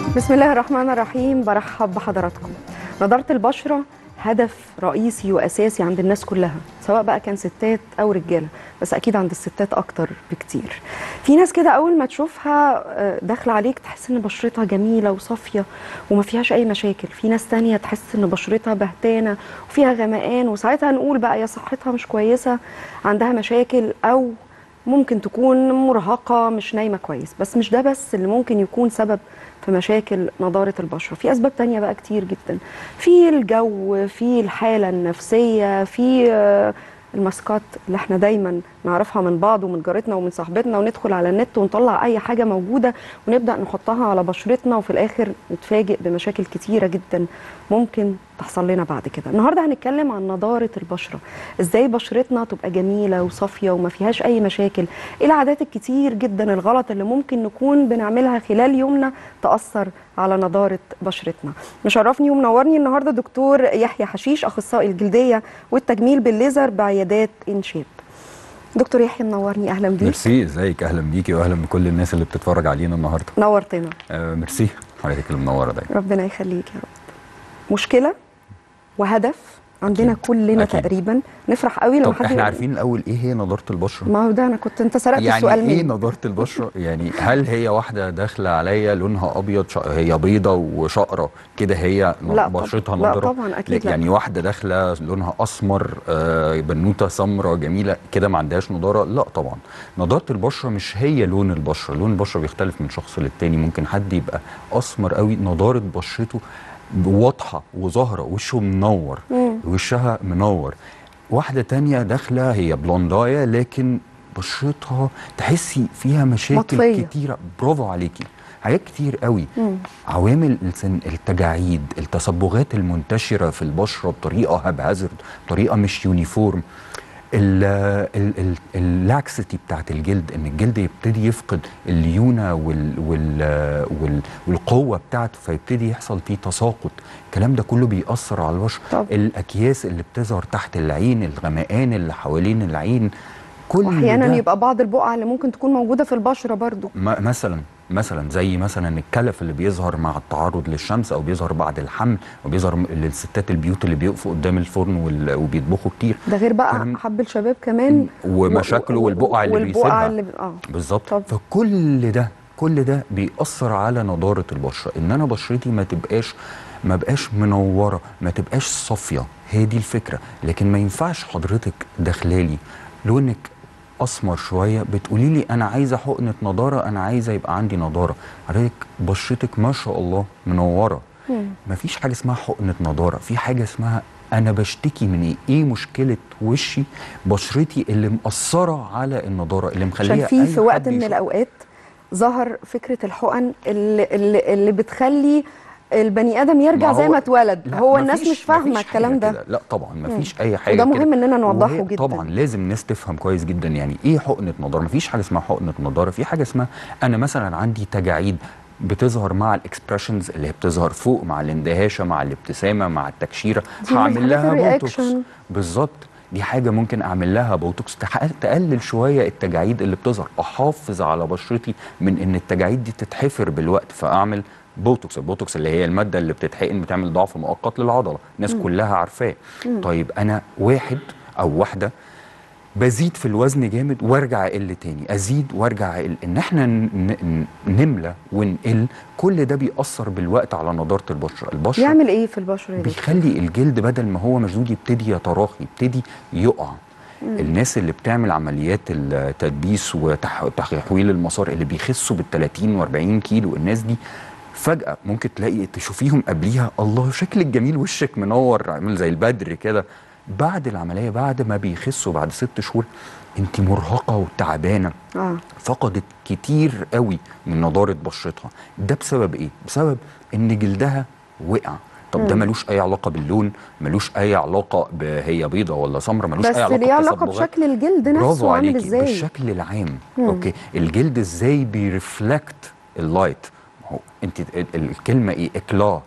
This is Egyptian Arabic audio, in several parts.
بسم الله الرحمن الرحيم برحب بحضراتكم نضارة البشرة هدف رئيسي وأساسي عند الناس كلها سواء بقى كان ستات أو رجالة بس أكيد عند الستات أكتر بكتير في ناس كده أول ما تشوفها آه، داخلة عليك تحس إن بشرتها جميلة وصافية وما فيهاش أي مشاكل في ناس تانية تحس إن بشرتها بهتانة وفيها غمقان وساعتها نقول بقى يا صحتها مش كويسة عندها مشاكل أو ممكن تكون مرهقة مش نايمة كويس بس مش ده بس اللي ممكن يكون سبب في مشاكل نضارة البشرة في أسباب تانية بقى كتير جدا في الجو في الحالة النفسية في آه، الماسكات اللي احنا دايما نعرفها من بعض ومن جارتنا ومن صاحبتنا وندخل على النت ونطلع اي حاجة موجودة ونبدأ نحطها على بشرتنا وفي الاخر نتفاجئ بمشاكل كتيرة جدا ممكن تحصل لنا بعد كده النهاردة هنتكلم عن نضارة البشرة ازاي بشرتنا تبقى جميلة وصافية وما فيهاش اي مشاكل ايه العادات الكتير جدا الغلط اللي ممكن نكون بنعملها خلال يومنا تأثر على نضارة بشرتنا مشرفني ومنورني النهاردة دكتور يحيى حشيش أخصائي الجلدية والتجميل بالليزر بعيادات إنشاب دكتور يحيى منورني أهلا بيك ميرسي ازيك اهلا بيكي واهلا بكل الناس اللي بتتفرج علينا النهارده نورتنا آه ميرسي حضرتك اللي منوره دايما ربنا يخليك يا رب مشكلة وهدف عندنا أكيد. كلنا أكيد. تقريبا نفرح قوي لما طب حد احنا يقول- عارفين الاول ايه هي نضاره البشره ما هو ده انا كنت انت سرقت يعني السؤال ايه مني نضاره البشره يعني هل هي واحده داخله عليا لونها ابيض ش... هي بيضه وشقره كده هي ن- لا طب- بشرتها لا نضره طبعا اكيد لا يعني واحده داخله لونها اسمر آه بنوته سمراء جميله كده ما عندهاش نضاره لا طبعا نضاره البشره مش هي لون البشره لون البشره بيختلف من شخص للتاني ممكن حد يبقى اسمر قوي نضاره بشرته واضحه وظاهره وشه منور مم. وشها منور واحده تانية داخله هي بلوندايه لكن بشرتها تحسي فيها مشاكل مطفية. كتيره برافو عليكي حاجات كتير قوي مم. عوامل السن التجاعيد التصبغات المنتشره في البشره بطريقه هابهازرد بطريقه مش يونيفورم ال- ال- ال- اللاكسيتي بتاعت الجلد ان الجلد يبتدي يفقد الليونه وال وال وال والقوه بتاعته فيبتدي يحصل فيه تساقط الكلام ده كله بيأثر على البشره طب. الاكياس اللي بتظهر تحت العين الغمقان اللي حوالين العين كل واحيانا ده يبقى بعض البقع اللي ممكن تكون موجودة في البشرة برضو م- مثلا مثلا زي مثلا الكلف اللي بيظهر مع التعرض للشمس او بيظهر بعد الحمل وبيظهر م- للستات البيوت اللي بيقفوا قدام الفرن وال- وبيطبخوا كتير ده غير بقى كلام- حب الشباب كمان ومشاكله و- و- والبقع اللي والبقع بيسيبها اللي ب... اه بالظبط طب. فكل ده كل ده بيأثر على نضارة البشرة ان انا بشرتي ما تبقاش ما بقاش منورة ما تبقاش صافية هي دي الفكرة لكن ما ينفعش حضرتك داخلالي لونك اسمر شويه بتقولي لي انا عايزه حقنه نضاره انا عايزه يبقى عندي نضاره حضرتك بشرتك ما شاء الله منوره مم. مفيش حاجه اسمها حقنه نضاره في حاجه اسمها انا بشتكي من ايه ايه مشكله وشي بشرتي اللي مأثره على النضاره اللي مخليها عشان في أي في وقت حد من يشوف- الاوقات ظهر فكره الحقن اللي, اللي, اللي بتخلي البني ادم يرجع ما زي هو- ما اتولد لا، هو مفيش- الناس مش فاهمه مفيش الكلام حاجة ده كده. لا طبعا مفيش اي حاجه وده كده. مهم اننا نوضحه وهي- جدا طبعا لازم الناس تفهم كويس جدا يعني ايه حقنه نضاره مفيش حاجه اسمها حقنه نضاره في حاجه اسمها انا مثلا عندي تجاعيد بتظهر مع الاكسبريشنز اللي هي بتظهر فوق مع الاندهاشه مع الابتسامه مع التكشيره دي من هعمل الحاجات لها الرياكشن. بوتوكس بالظبط دي حاجه ممكن اعمل لها بوتوكس تح- تقلل شويه التجاعيد اللي بتظهر احافظ على بشرتي من ان التجاعيد دي تتحفر بالوقت فاعمل بوتوكس البوتوكس اللي هي الماده اللي بتتحقن بتعمل ضعف مؤقت للعضله الناس كلها عارفاه طيب انا واحد او واحده بزيد في الوزن جامد وارجع اقل تاني ازيد وارجع اقل ان احنا ن- ن- نملى ونقل كل ده بيأثر بالوقت على نضاره البشره البشره يعمل ايه في البشره يا دكتور؟ بيخلي الجلد بدل ما هو مشدود يبتدي يتراخي يبتدي يقع الناس اللي بتعمل عمليات التدبيس وتحويل المسار اللي بيخسوا بال 30 و40 كيلو الناس دي فجأة ممكن تلاقي تشوفيهم قبليها الله شكلك جميل وشك منور عامل زي البدر كده بعد العملية بعد ما بيخسوا بعد ست شهور انت مرهقة وتعبانة اه فقدت كتير قوي من نضاره بشرتها ده بسبب ايه بسبب ان جلدها وقع طب ده ملوش اي علاقه باللون ملوش اي علاقه بهي بيضه ولا سمراء ملوش بس اي علاقه ليه علاقه بتصبغات. بشكل الجلد برافو نفسه عامل عليكي ازاي بالشكل العام اوكي الجلد ازاي بيرفلكت اللايت هو انت ال- ال- الكلمه ايه اكلا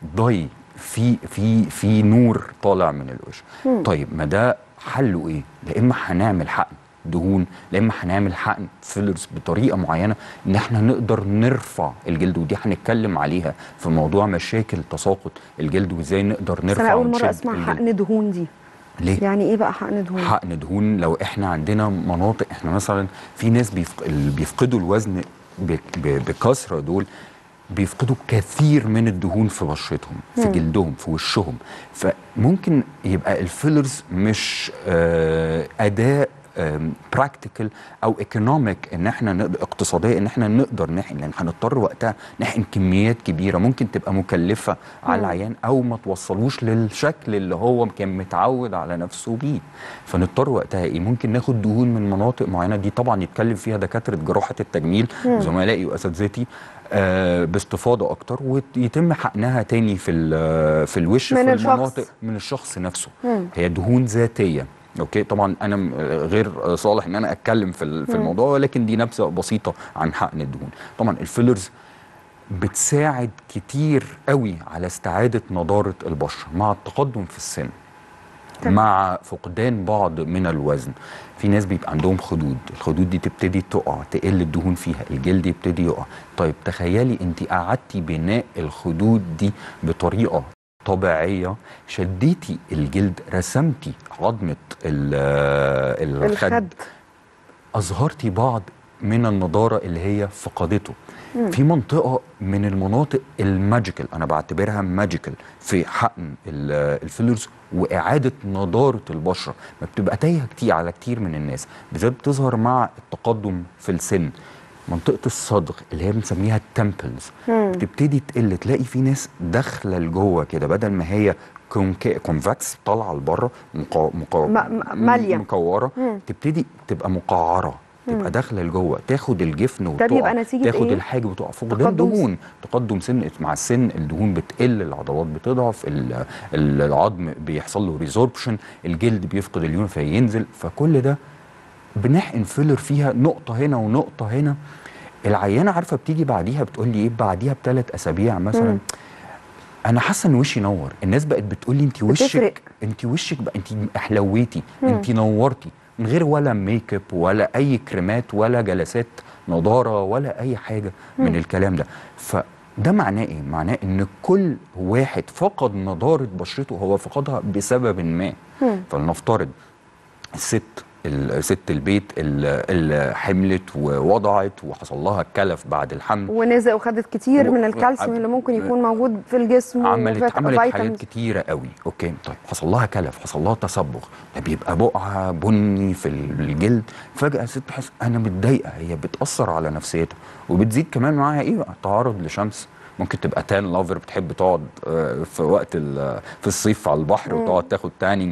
ضي في في في نور طالع من الوش طيب ما ده حله ايه يا اما هنعمل حقن دهون لا اما هنعمل حقن فيلرز بطريقه معينه ان احنا نقدر نرفع الجلد ودي هنتكلم عليها في موضوع مشاكل تساقط الجلد وازاي نقدر بس نرفع انا اول مره ونشد اسمع الجلد. حقن دهون دي ليه؟ يعني ايه بقى حقن دهون حقن دهون لو احنا عندنا مناطق احنا مثلا في ناس بيفق... اللي بيفقدوا الوزن ب... ب... بكثره دول بيفقدوا كثير من الدهون في بشرتهم في مم. جلدهم في وشهم فممكن يبقى الفيلرز مش آه اداه براكتيكال او ايكونوميك ان احنا نقدر اقتصاديه ان احنا نقدر نحقن لان هنضطر وقتها نحقن كميات كبيره ممكن تبقى مكلفه على مم. العيان او ما توصلوش للشكل اللي هو كان متعود على نفسه بيه فنضطر وقتها ايه ممكن ناخد دهون من مناطق معينه دي طبعا يتكلم فيها دكاتره جراحه التجميل مم. زملائي واساتذتي آه باستفاضه اكتر ويتم حقنها تاني في ال- في الوش من في الشخص. المناطق من الشخص نفسه مم. هي دهون ذاتيه اوكي طبعا انا م- غير صالح ان انا اتكلم في ال- في مم. الموضوع ولكن دي نبذه بسيطه عن حقن الدهون طبعا الفيلرز بتساعد كتير قوي على استعاده نضاره البشره مع التقدم في السن تمام. مع فقدان بعض من الوزن في ناس بيبقى عندهم خدود الخدود دي تبتدي تقع تقل الدهون فيها الجلد يبتدي يقع طيب تخيلي انت قعدتي بناء الخدود دي بطريقه طبيعيه شديتي الجلد رسمتي عظمه ال- الخد الخد اظهرتي بعض من النضاره اللي هي فقدته مم. في منطقه من المناطق الماجيكال انا بعتبرها ماجيكال في حقن ال- الفيلرز واعاده نضاره البشره ما بتبقى تايهه كتير على كتير من الناس بالذات بتظهر مع التقدم في السن منطقه الصدغ اللي هي بنسميها التمبلز مم. بتبتدي تقل تلاقي في ناس داخله لجوه كده بدل ما هي كونكا- كونفكس طالعه لبره مقا... مقا... م- م- مالية. مكوره مم. تبتدي تبقى مقعره مم. تبقى داخله لجوه تاخد الجفن ده وتقع بيبقى نتيجة تاخد إيه؟ الحاجب وتقع فقدان تقدم دهون تقدم سن مع السن الدهون بتقل العضلات بتضعف ال- ال- العظم بيحصل له ريزوربشن الجلد بيفقد الليون فينزل فكل ده بنحقن فيلر فيها نقطه هنا ونقطه هنا العيانه عارفه بتيجي بعديها بتقول لي ايه بعديها بثلاث اسابيع مثلا مم. انا حاسه ان وشي نور الناس بقت بتقول لي انت بتفرق. وشك انت وشك بقى انت احلويتي مم. انت نورتي من غير ولا ميك اب ولا اي كريمات ولا جلسات نضاره ولا اي حاجه من مم. الكلام ده فده معناه ايه معناه ان كل واحد فقد نضاره بشرته هو فقدها بسبب ما مم. فلنفترض الست ال- ست البيت ال- اللي حملت ووضعت وحصل لها الكلف بعد الحمل ونزق وخدت كتير و- من الكالسيوم اللي ممكن يكون موجود في الجسم عملت وفيت- عملت حاجات فيتامينز. كتيره قوي اوكي طيب حصل لها كلف حصل لها تصبغ ده بيبقى بقعه بني في الجلد فجاه الست تحس انا متضايقه هي بتاثر على نفسيتها وبتزيد كمان معاها ايه بقى تعرض لشمس ممكن تبقى تان لافر بتحب تقعد آه، في وقت ال- في الصيف على البحر مم. وتقعد تاخد تانينج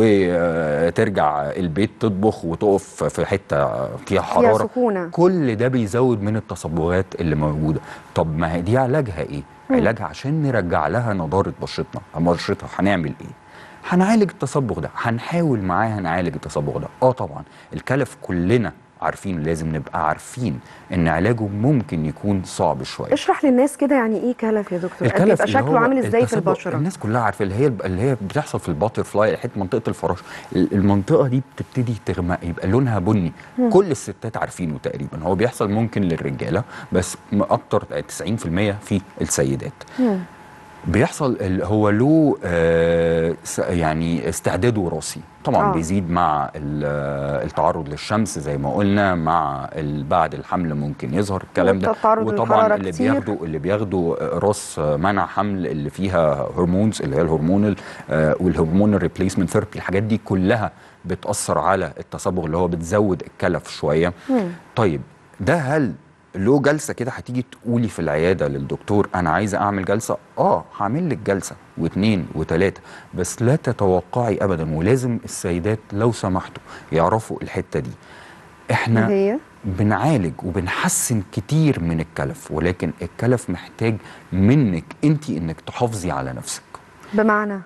وترجع البيت تطبخ وتقف في حته فيها فيها حراره سخونه كل ده بيزود من التصبغات اللي موجوده طب ما هي دي علاجها ايه مم. علاجها عشان نرجع لها نضاره بشرتنا بشرتها هنعمل ايه هنعالج التصبغ ده هنحاول معاها نعالج التصبغ ده اه طبعا الكلف كلنا عارفين لازم نبقى عارفين ان علاجه ممكن يكون صعب شويه اشرح للناس كده يعني ايه كلف يا دكتور الكلف بيبقى اللي شكله هو عامل ازاي في التصبغ- البشره الناس كلها عارفه اللي هي اللي هي بتحصل في الباتر فلاي حته منطقه الفراش ال- المنطقه دي بتبتدي تغمق يبقى لونها بني مم. كل الستات عارفينه تقريبا هو بيحصل ممكن للرجاله بس م- اكتر 90% في السيدات مم. بيحصل ال- هو له آه س- يعني استعداد وراثي طبعا آه. آه. بيزيد مع ال- آه، التعرض للشمس زي ما قلنا مع ال- بعد الحمل ممكن يظهر الكلام ده والتعرض وطبعا للحرارة اللي كتير. بياخدوا اللي بياخدوا آه، راس آه، منع حمل اللي فيها هرمونز اللي هي الهرمونال آه، والهرمونال ريبليسمنت ثيرابي الحاجات دي كلها بتاثر على التصبغ اللي هو بتزود الكلف شويه مم. طيب ده هل له جلسه كده هتيجي تقولي في العياده للدكتور انا عايزه اعمل جلسه اه هعمل لك جلسه واثنين وثلاثه بس لا تتوقعي ابدا ولازم السيدات لو سمحتوا يعرفوا الحته دي احنا هي بنعالج وبنحسن كتير من الكلف ولكن الكلف محتاج منك انت انك تحافظي على نفسك بمعنى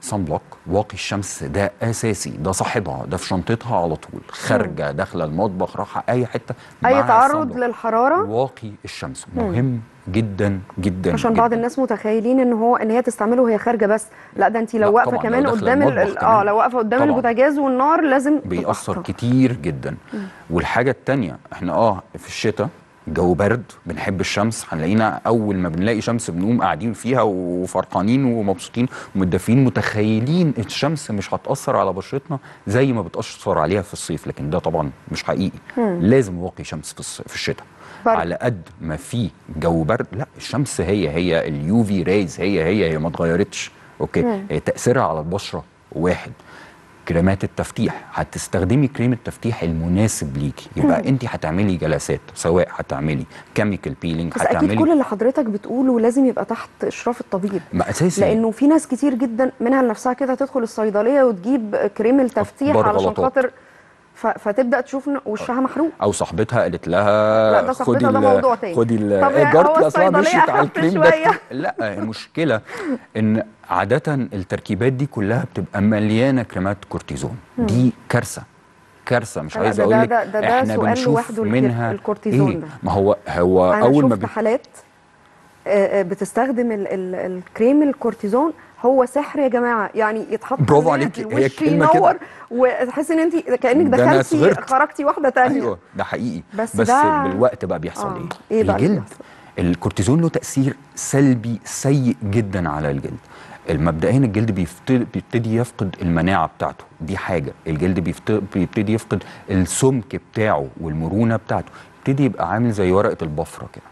صن بلوك واقي الشمس ده اساسي ده صاحبها ده في شنطتها على طول خارجه داخله المطبخ رايحه اي حته اي معاها تعرض sunblock. للحراره واقي الشمس مهم جدا جدا عشان جداً. بعض الناس متخيلين ان هو ان هي تستعمله وهي خارجه بس لا ده انت لو لا واقفه طبعاً، كمان لو داخلة قدام ال- المطبخ ال- اه كمان. لو واقفه قدام طبعاً. البوتاجاز والنار لازم بيأثر تبقى كتير جدا والحاجة التانية احنا اه في الشتاء الجو برد بنحب الشمس هنلاقينا اول ما بنلاقي شمس بنقوم قاعدين فيها وفرحانين ومبسوطين ومتدفين متخيلين الشمس مش هتأثر على بشرتنا زي ما بتأثر عليها في الصيف لكن ده طبعا مش حقيقي لازم واقي شمس في, الص- في الشتاء برد. على قد ما في جو برد لا الشمس هي هي اليو في ريز هي هي هي ما اتغيرتش اوكي هي تأثيرها على البشرة واحد كريمات التفتيح هتستخدمي كريم التفتيح المناسب ليكي يبقى انت هتعملي جلسات سواء هتعملي كيميكال بيلينج بس اكيد هتعملي كل اللي حضرتك بتقوله لازم يبقى تحت اشراف الطبيب ما اساسي لانه في ناس كتير جدا منها لنفسها كده تدخل الصيدليه وتجيب كريم التفتيح أكبر علشان غلطات. خاطر ف... فتبدا تشوف إن وشها محروق او صاحبتها قالت لها لا، ده صاحبتها ده ال- موضوع تاني. خدي ال- طب يعني جارتي هو اصلا الصيدلية مشيت على أخف الكريم ده شوية. لا المشكله ان عاده التركيبات دي كلها بتبقى مليانه كريمات كورتيزون دي كارثه كارثه مش لا، عايز ده- اقول لك ده- ده- ده احنا سؤال بنشوف لوحده الك- منها الكورتيزون إيه؟ ده. ما هو هو انا اول ما شفت بن... حالات آه، آه، بتستخدم ال... ال... الكريم الكورتيزون هو سحر يا جماعه يعني يتحط برافو عليه عليكي، هي الوش الكلمة كده. ينور وتحسي ان انت كانك ده أنا دخلتي صغرت. خرجتي واحده تانية ايوه ده حقيقي بس بس, ده- بالوقت بقى بيحصل آه، ايه؟ إيه بقى اللي الجلد بيحصل؟ الكورتيزون له تاثير سلبي سيء جدا على الجلد مبدئيا الجلد بيفت- بيبتدي يفقد المناعه بتاعته دي حاجه الجلد بيفت- بيبتدي يفقد السمك بتاعه والمرونه بتاعته يبتدي يبقى عامل زي ورقه البفره كده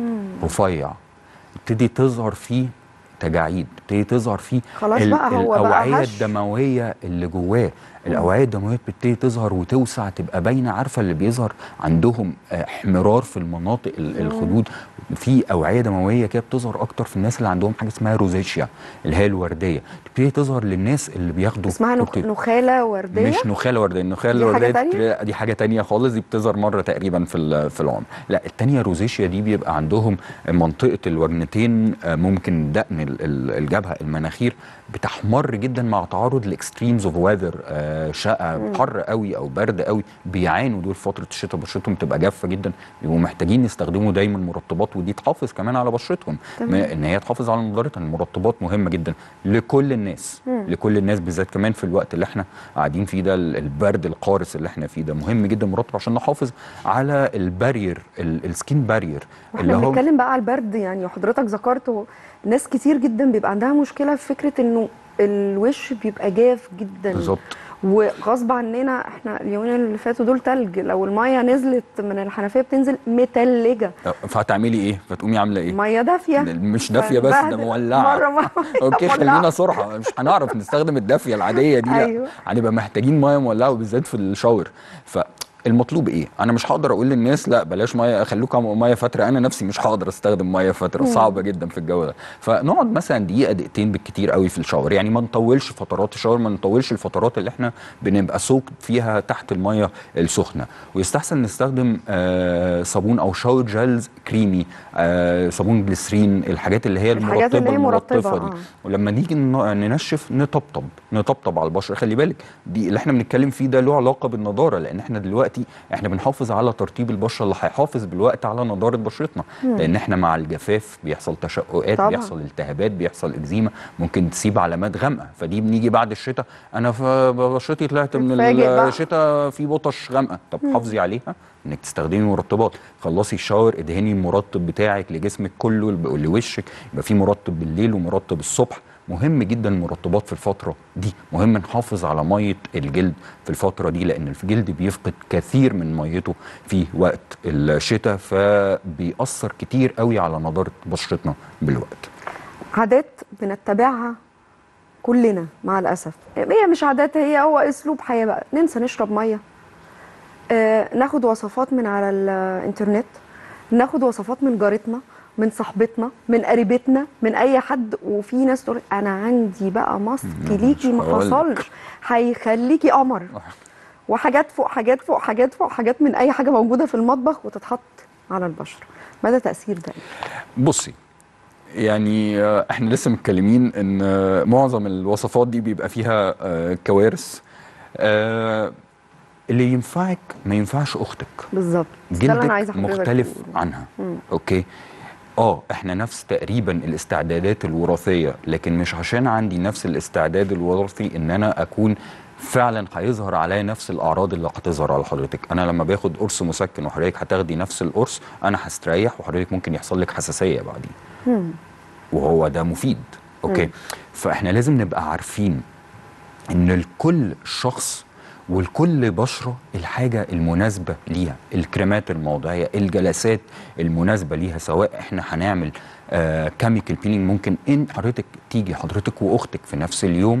رفيع يبتدي تظهر فيه تجاعيد تبتدي تظهر فيه خلاص بقى هو بقى الاوعيه هش. الدمويه اللي جواه الاوعيه الدمويه بتبتدي تظهر وتوسع تبقى باينه عارفه اللي بيظهر عندهم آه، احمرار في المناطق ال- الخدود في اوعيه دمويه كده بتظهر اكتر في الناس اللي عندهم حاجه اسمها روزيشيا اللي هي الورديه تبتدي تظهر للناس اللي بياخدوا اسمها نخ... كورتيزون. نخاله ورديه مش نخاله ورديه النخاله دي حاجة الورديه تانية؟ بتبقى- دي حاجه تانية خالص دي بتظهر مره تقريبا في ال- في العمر لا التانية روزيشيا دي بيبقى عندهم منطقه الورنتين آه، ممكن دقن ال- ال- الجبهه المناخير بتحمر جدا مع تعرض لاكستريمز اوف ويذر شقه حر قوي او برد قوي بيعانوا دول فتره الشتاء بشرتهم تبقى جافه جدا بيبقوا محتاجين يستخدموا دايما مرطبات ودي تحافظ كمان على بشرتهم تمام. ما- ان هي تحافظ على نضارتها المرطبات مهمه جدا لكل الناس لكل الناس بالذات كمان في الوقت اللي احنا قاعدين فيه ده ال- البرد القارس اللي احنا فيه ده مهم جدا مرطب عشان نحافظ على البارير ال- السكين بارير واحنا بنتكلم بقى على البرد يعني وحضرتك ذكرته ناس كتير جدا بيبقى عندها مشكله في فكره انه الوش بيبقى جاف جدا بالظبط وغصب عننا احنا اليومين اللي فاتوا دول تلج لو الميه نزلت من الحنفيه بتنزل متلجه فهتعملي ايه فتقومي عامله ايه ميه دافيه مش دافيه بس ده فبهدل. مولعه مره ما اوكي مولعة. خلينا صراحه مش هنعرف نستخدم الدافيه العاديه دي لا أيوة. هنبقى محتاجين ميه مولعه وبالذات في الشاور فالمطلوب ايه انا مش هقدر اقول للناس لا بلاش ميه خلوكم ميه فتره انا نفسي مش هقدر استخدم ميه فتره صعبه جدا في الجو ده فنقعد مثلا دقيقه دقيقتين بالكتير قوي في الشاور يعني ما نطولش فترات الشاور ما نطولش الفترات اللي احنا بنبقى سوق فيها تحت الميه السخنه ويستحسن نستخدم آه صابون او شاور جيلز كريمي آه صابون جليسرين الحاجات اللي هي الحاجات المرطبه اللي هي الملطفه مرطبة، دي آه. ولما نيجي ن- ننشف نطبطب نطبطب على البشره خلي بالك دي اللي احنا بنتكلم فيه ده له علاقه بالنضاره لان احنا دلوقتي احنا بنحافظ على ترطيب البشره اللي هيحافظ بالوقت على نضاره بشرتنا لان احنا مع الجفاف بيحصل تشققات طبعا. بيحصل التهابات بيحصل اكزيما ممكن تسيب علامات غامقه فدي بنيجي بعد الشتاء انا ف- بشرتي طلعت من تتفاجئ بقى. الشتاء في بطش غامقه طب حافظي عليها انك تستخدمي مرطبات خلصي الشاور ادهني المرطب بتاعك لجسمك كله لب- لوشك يبقى في مرطب بالليل ومرطب الصبح مهم جدا المرطبات في الفتره دي مهم نحافظ على ميه الجلد في الفتره دي لان الجلد بيفقد كثير من ميته في وقت الشتاء فبيأثر كتير قوي على نضاره بشرتنا بالوقت عادات بنتبعها كلنا مع الاسف هي مش عادات هي هو اسلوب حياه بقى ننسى نشرب ميه آه ناخد وصفات من على الانترنت ناخد وصفات من جارتنا من صاحبتنا من قريبتنا من اي حد وفي ناس تقول انا عندي بقى ماسك ليكي ما هقولك. حصلش هيخليكي قمر وحاجات فوق حاجات فوق حاجات فوق حاجات من اي حاجه موجوده في المطبخ وتتحط على البشره مدى تاثير ده إيه؟ بصي يعني آه، احنا لسه متكلمين ان آه، معظم الوصفات دي بيبقى فيها آه، كوارث آه، اللي ينفعك ما ينفعش اختك بالظبط ده اللي انا عايزه جلدك حضرتك مختلف تقوله. عنها اوكي اه احنا نفس تقريبا الاستعدادات الوراثيه لكن مش عشان عندي نفس الاستعداد الوراثي ان انا اكون فعلا هيظهر عليا نفس الاعراض اللي هتظهر على حضرتك انا لما باخد قرص مسكن وحضرتك هتاخدي نفس القرص انا هستريح وحضرتك ممكن يحصل لك حساسيه بعدين وهو ده مفيد اوكي فاحنا لازم نبقى عارفين ان لكل شخص ولكل بشره الحاجه المناسبه ليها الكريمات الموضعيه الجلسات المناسبه ليها سواء احنا هنعمل آه كيميكال بيلينج ممكن ان حضرتك تيجي حضرتك واختك في نفس اليوم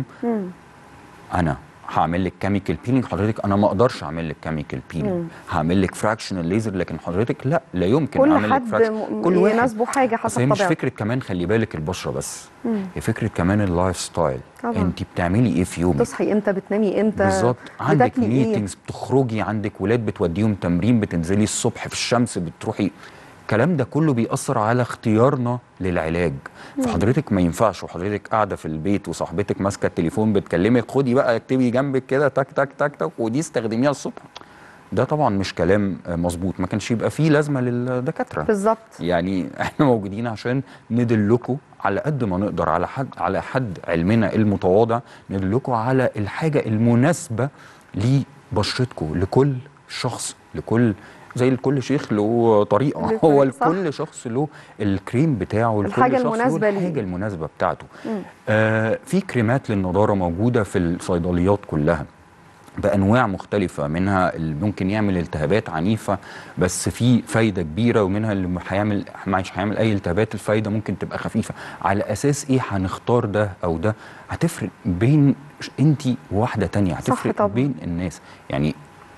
انا هعمل لك كيميكال بيلينج حضرتك انا ما اقدرش اعمل لك كيميكال بيلينج هعمل لك فراكشنال ليزر لكن حضرتك لا لا يمكن كل اعمل لك حد fraction. م- كل واحد يناسبه حاجه بس حسب هي مش طبيعته فكره كمان خلي بالك البشره بس هي فكره كمان اللايف ستايل طبعا. انت بتعملي ايه في يومك تصحي امتى بتنامي امتى بالظبط عندك بتاكلي ايه ميتنجز بتخرجي عندك ولاد بتوديهم تمرين بتنزلي الصبح في الشمس بتروحي الكلام ده كله بيأثر على اختيارنا للعلاج فحضرتك ما ينفعش وحضرتك قاعده في البيت وصاحبتك ماسكه التليفون بتكلمك خدي بقى اكتبي جنبك كده تك تك تك تك ودي استخدميها الصبح ده طبعا مش كلام آه، مظبوط ما كانش يبقى فيه لازمه للدكاتره بالظبط يعني احنا موجودين عشان ندلكم على قد ما نقدر على حد على حد علمنا المتواضع ندلكم على الحاجه المناسبه لبشرتكم لكل شخص لكل زي لكل شيخ له طريقه له هو طريقة، صح. لكل شخص له الكريم بتاعه لكل الحاجة شخص له المناسبة ليه. الحاجه المناسبه بتاعته آه في كريمات للنضاره موجوده في الصيدليات كلها بانواع مختلفه منها اللي ممكن يعمل التهابات عنيفه بس في فايده كبيره ومنها اللي هيعمل مش هيعمل اي التهابات الفايده ممكن تبقى خفيفه على اساس ايه هنختار ده او ده هتفرق بين انت وواحده تانية هتفرق طبعا. بين الناس يعني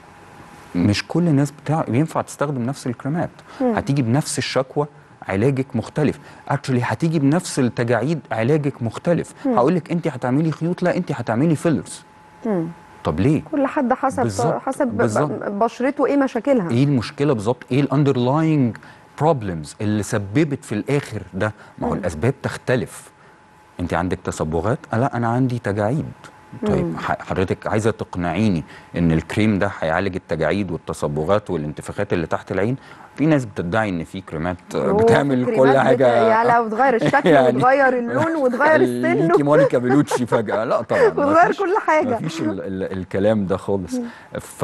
مش كل الناس بتاع ينفع تستخدم نفس الكريمات هتيجي بنفس الشكوى علاجك مختلف اكشلي هتيجي بنفس التجاعيد علاجك مختلف هقول لك انت هتعملي خيوط لا انت هتعملي فيلرز طب ليه كل حد حسب بالظبط، حسب ب- بالظبط. ب- بشرته ايه مشاكلها ايه المشكله بالظبط ايه الاندرلاينج بروبلمز اللي سببت في الاخر ده ما هو الاسباب تختلف انت عندك تصبغات آه لا انا عندي تجاعيد طيب ح- حضرتك عايزه تقنعيني ان الكريم ده هيعالج التجاعيد والتصبغات والانتفاخات اللي تحت العين في ناس بتدعي ان في كريمات آه، أوه، بتعمل في كل كريمات حاجه بت- يعني لو بتغير الشكل يعني- وتغير اللون وتغير ليكي السن مونيكا بلوتشي فجاه لا طبعا وتغير مفيش- كل حاجة. مفيش ال ال الكلام ده خالص ف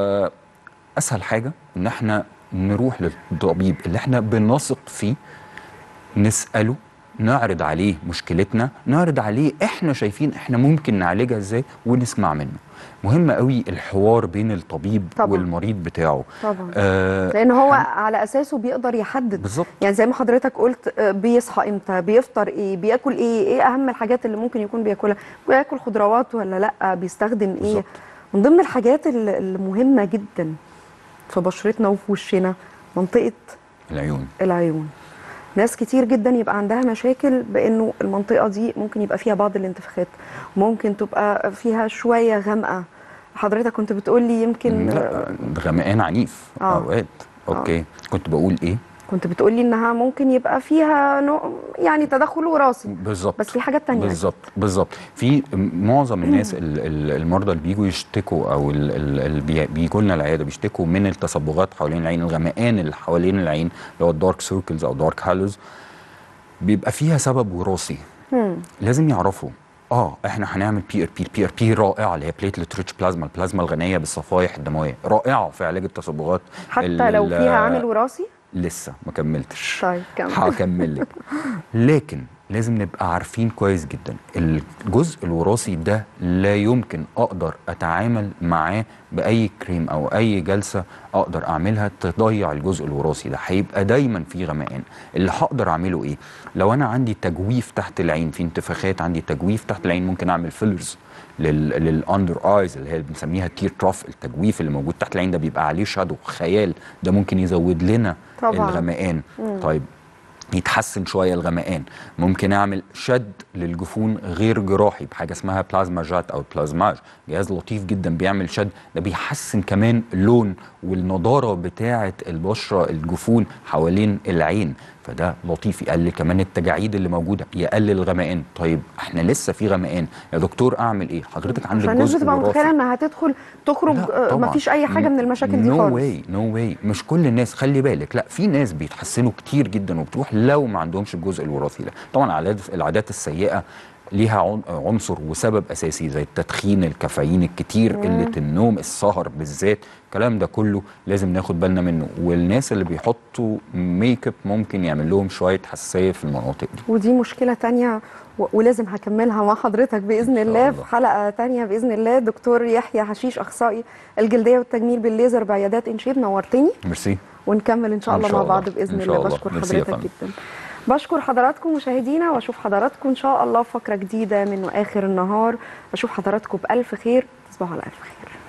اسهل حاجه ان احنا نروح للطبيب اللي احنا بنثق فيه نساله نعرض عليه مشكلتنا نعرض عليه احنا شايفين احنا ممكن نعالجها ازاي ونسمع منه مهم قوي الحوار بين الطبيب طبعاً. والمريض بتاعه طبعا آه لان هو على اساسه بيقدر يحدد بالظبط. يعني زي ما حضرتك قلت آه، بيصحى امتى بيفطر ايه بياكل ايه ايه اهم الحاجات اللي ممكن يكون بياكلها بياكل خضروات ولا لا بيستخدم ايه بالظبط. من ضمن الحاجات ال- المهمه جدا في بشرتنا وفي وشنا منطقه العيون العيون ناس كتير جدا يبقى عندها مشاكل بانه المنطقه دي ممكن يبقى فيها بعض الانتفاخات ممكن تبقى فيها شويه غامقه حضرتك كنت بتقولي يمكن لا غمقان عنيف آه. اوقات اوكي كنت بقول ايه كنت بتقولي انها ممكن يبقى فيها نوع يعني تدخل وراثي بالظبط بس في حاجات تانية بالظبط بالظبط في معظم الناس ال- ال- المرضى اللي بيجوا يشتكوا او ال- ال- اللي بي- بيجوا لنا العياده بيشتكوا من التصبغات حوالين العين الغمقان اللي حوالين العين اللي هو الدارك سيركلز او دارك هالوز بيبقى فيها سبب وراثي لازم يعرفوا اه احنا هنعمل بي ار بي البي ار بي رائعه اللي هي بليتلت ريتش بلازما البلازما الغنيه بالصفائح الدمويه رائعه في علاج التصبغات حتى ال- لو فيها عامل وراثي لسه ما كملتش طيب كمل هكمل لك لكن لازم نبقى عارفين كويس جدا الجزء الوراثي ده لا يمكن اقدر اتعامل معاه باي كريم او اي جلسه اقدر اعملها تضيع الجزء الوراثي ده هيبقى دايما في غمقان اللي هقدر اعمله ايه لو انا عندي تجويف تحت العين في انتفاخات عندي تجويف تحت العين ممكن اعمل فيلرز للاندر ايز اللي هي بنسميها تير تروف التجويف اللي موجود تحت العين ده بيبقى عليه شادو خيال ده ممكن يزود لنا طبعاً. الغمقان طيب يتحسن شويه الغمقان ممكن اعمل شد للجفون غير جراحي بحاجه اسمها بلازما جات او بلازماج جهاز لطيف جدا بيعمل شد ده بيحسن كمان اللون والنضاره بتاعه البشره الجفون حوالين العين فده لطيف يقلل كمان التجاعيد اللي موجوده يقلل الغمقان طيب احنا لسه في غمقان يا دكتور اعمل ايه حضرتك عندك عشان الناس جزء بتبقى وراثي متخيله انها هتدخل تخرج آه، مفيش اي حاجه من المشاكل دي نو خالص واي نو واي مش كل الناس خلي بالك لا في ناس بيتحسنوا كتير جدا وبتروح لو ما عندهمش الجزء الوراثي ده طبعا العادات العادات السيئه ليها عن- عنصر وسبب اساسي زي التدخين الكافيين الكتير قله النوم السهر بالذات الكلام ده كله لازم ناخد بالنا منه والناس اللي بيحطوا ميك اب ممكن يعمل لهم شويه حساسيه في المناطق دي ودي مشكله تانية و- ولازم هكملها مع حضرتك باذن شاء الله الله. في حلقه تانية باذن الله دكتور يحيى حشيش اخصائي الجلديه والتجميل بالليزر بعيادات انشيب نورتني ميرسي ونكمل ان شاء إن الله شاء مع بعض الله. باذن إن الله شاء الله. بشكر ميرسي يا حضرتك فندم. جدا بشكر حضراتكم مشاهدينا واشوف حضراتكم ان شاء الله في فقره جديده من اخر النهار اشوف حضراتكم بالف خير تصبحوا على الف خير